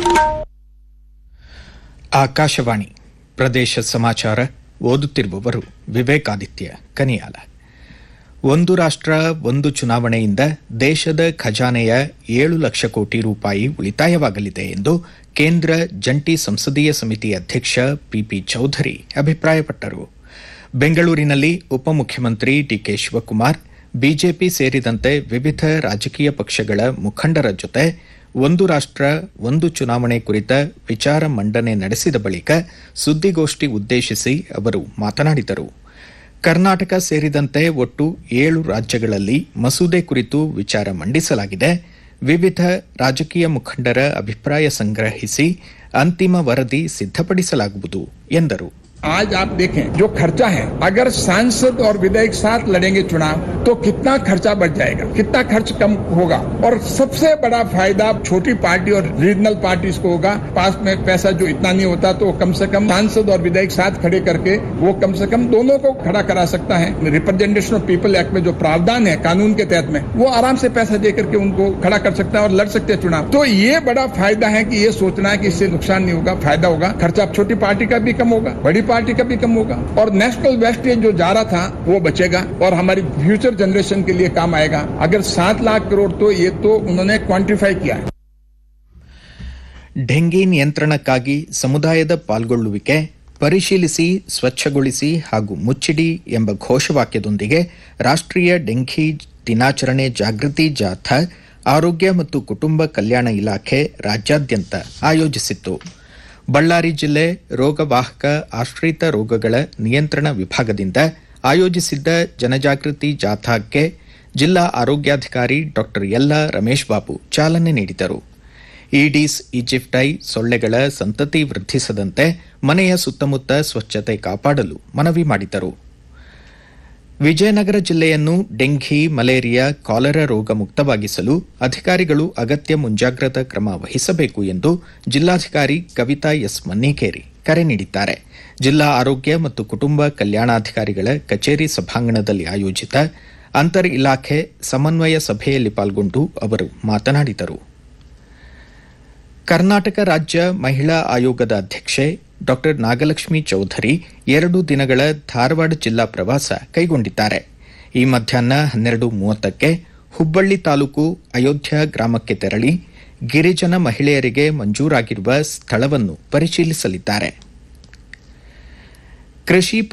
ಆಕಾಶವಾಣಿ ಪ್ರದೇಶ ಸಮಾಚಾರ ಓದುತ್ತಿರುವವರು ವಿವೇಕಾದಿತ್ಯ ಕನಿಯಾಲ ಒಂದು ರಾಷ್ಟ್ರ ಒಂದು ಚುನಾವಣೆಯಿಂದ ದೇಶದ ಖಜಾನೆಯ ಏಳು ಲಕ್ಷ ಕೋಟಿ ರೂಪಾಯಿ ಉಳಿತಾಯವಾಗಲಿದೆ ಎಂದು ಕೇಂದ್ರ ಜಂಟಿ ಸಂಸದೀಯ ಸಮಿತಿ ಅಧ್ಯಕ್ಷ ಪಿಪಿ ಚೌಧರಿ ಅಭಿಪ್ರಾಯಪಟ್ಟರು ಬೆಂಗಳೂರಿನಲ್ಲಿ ಉಪಮುಖ್ಯಮಂತ್ರಿ ಡಿಕೆ ಶಿವಕುಮಾರ್ ಬಿಜೆಪಿ ಸೇರಿದಂತೆ ವಿವಿಧ ರಾಜಕೀಯ ಪಕ್ಷಗಳ ಮುಖಂಡರ ಜೊತೆ ಒಂದು ರಾಷ್ಟ್ರ ಒಂದು ಚುನಾವಣೆ ಕುರಿತ ವಿಚಾರ ಮಂಡನೆ ನಡೆಸಿದ ಬಳಿಕ ಸುದ್ದಿಗೋಷ್ಠಿ ಉದ್ದೇಶಿಸಿ ಅವರು ಮಾತನಾಡಿದರು ಕರ್ನಾಟಕ ಸೇರಿದಂತೆ ಒಟ್ಟು ಏಳು ರಾಜ್ಯಗಳಲ್ಲಿ ಮಸೂದೆ ಕುರಿತು ವಿಚಾರ ಮಂಡಿಸಲಾಗಿದೆ ವಿವಿಧ ರಾಜಕೀಯ ಮುಖಂಡರ ಅಭಿಪ್ರಾಯ ಸಂಗ್ರಹಿಸಿ ಅಂತಿಮ ವರದಿ ಸಿದ್ದಪಡಿಸಲಾಗುವುದು ಎಂದರು आज आप देखें जो खर्चा है अगर सांसद और विधायक साथ लड़ेंगे चुनाव तो कितना खर्चा बढ़ जाएगा कितना खर्च कम होगा और सबसे बड़ा फायदा छोटी पार्टी और रीजनल पार्टीज को होगा पास में पैसा जो इतना नहीं होता तो कम से कम सांसद और विधायक साथ खड़े करके वो कम से कम दोनों को खड़ा करा सकता है रिप्रेजेंटेशन ऑफ पीपल एक्ट में जो प्रावधान है कानून के तहत में वो आराम से पैसा दे करके उनको खड़ा कर सकता है और लड़ सकते हैं चुनाव तो ये बड़ा फायदा है कि ये सोचना है कि इससे नुकसान नहीं होगा फायदा होगा खर्चा छोटी पार्टी का भी कम होगा बड़ी पार्टी का भी कम होगा और नेशनल वेस्टेज जो जा रहा था वो बचेगा और हमारी फ्यूचर जनरेशन के लिए काम आएगा अगर सात लाख करोड़ तो ये तो उन्होंने क्वांटिफाई किया है ಡೆಂಗಿ ನಿಯಂತ್ರಣಕ್ಕಾಗಿ ಸಮುದಾಯದ ಪಾಲ್ಗೊಳ್ಳುವಿಕೆ ಪರಿಶೀಲಿಸಿ ಸ್ವಚ್ಛಗೊಳಿಸಿ ಹಾಗೂ ಮುಚ್ಚಿಡಿ ಎಂಬ ಘೋಷವಾಕ್ಯದೊಂದಿಗೆ ರಾಷ್ಟ್ರೀಯ ಡೆಂಘಿ ದಿನಾಚರಣೆ ಜಾಗೃತಿ ಜಾಥಾ ಆರೋಗ್ಯ ಮತ್ತು ಕುಟುಂಬ ಕಲ್ಯಾಣ ಇಲಾಖೆ ರಾಜ್ಯಾದ್ಯಂತ ಆಯೋಜಿಸಿತ್ತು ಬಳ್ಳಾರಿ ಜಿಲ್ಲೆ ರೋಗವಾಹಕ ಆಶ್ರಿತ ರೋಗಗಳ ನಿಯಂತ್ರಣ ವಿಭಾಗದಿಂದ ಆಯೋಜಿಸಿದ್ದ ಜನಜಾಗೃತಿ ಜಾಥಾಕ್ಕೆ ಜಿಲ್ಲಾ ಆರೋಗ್ಯಾಧಿಕಾರಿ ಡಾ ಯಲ್ಲಾ ರಮೇಶ್ ಬಾಬು ಚಾಲನೆ ನೀಡಿದರು ಈಡೀಸ್ ಈಜಿಪ್ಟೈ ಸೊಳ್ಳೆಗಳ ಸಂತತಿ ವೃದ್ಧಿಸದಂತೆ ಮನೆಯ ಸುತ್ತಮುತ್ತ ಸ್ವಚ್ಛತೆ ಕಾಪಾಡಲು ಮನವಿ ಮಾಡಿದರು ವಿಜಯನಗರ ಜಿಲ್ಲೆಯನ್ನು ಡೆಂಘಿ ಮಲೇರಿಯಾ ಕಾಲರಾ ರೋಗ ಮುಕ್ತವಾಗಿಸಲು ಅಧಿಕಾರಿಗಳು ಅಗತ್ಯ ಮುಂಜಾಗ್ರತಾ ಕ್ರಮ ವಹಿಸಬೇಕು ಎಂದು ಜಿಲ್ಲಾಧಿಕಾರಿ ಕವಿತಾ ಎಸ್ ಮನ್ನಿಕೇರಿ ಕರೆ ನೀಡಿದ್ದಾರೆ ಜಿಲ್ಲಾ ಆರೋಗ್ಯ ಮತ್ತು ಕುಟುಂಬ ಕಲ್ಯಾಣಾಧಿಕಾರಿಗಳ ಕಚೇರಿ ಸಭಾಂಗಣದಲ್ಲಿ ಆಯೋಜಿತ ಅಂತರ್ ಇಲಾಖೆ ಸಮನ್ವಯ ಸಭೆಯಲ್ಲಿ ಪಾಲ್ಗೊಂಡು ಅವರು ಮಾತನಾಡಿದರು ಕರ್ನಾಟಕ ರಾಜ್ಯ ಮಹಿಳಾ ಆಯೋಗದ ಅಧ್ಯಕ್ಷೆ ಡಾ ನಾಗಲಕ್ಷ್ಮಿ ಚೌಧರಿ ಎರಡು ದಿನಗಳ ಧಾರವಾಡ ಜಿಲ್ಲಾ ಪ್ರವಾಸ ಕೈಗೊಂಡಿದ್ದಾರೆ ಈ ಮಧ್ಯಾಹ್ನ ಹನ್ನೆರಡು ಮೂವತ್ತಕ್ಕೆ ಹುಬ್ಬಳ್ಳಿ ತಾಲೂಕು ಅಯೋಧ್ಯ ಗ್ರಾಮಕ್ಕೆ ತೆರಳಿ ಗಿರಿಜನ ಮಹಿಳೆಯರಿಗೆ ಮಂಜೂರಾಗಿರುವ ಸ್ಥಳವನ್ನು ಪರಿಶೀಲಿಸಲಿದ್ದಾರೆ ಕೃಷಿ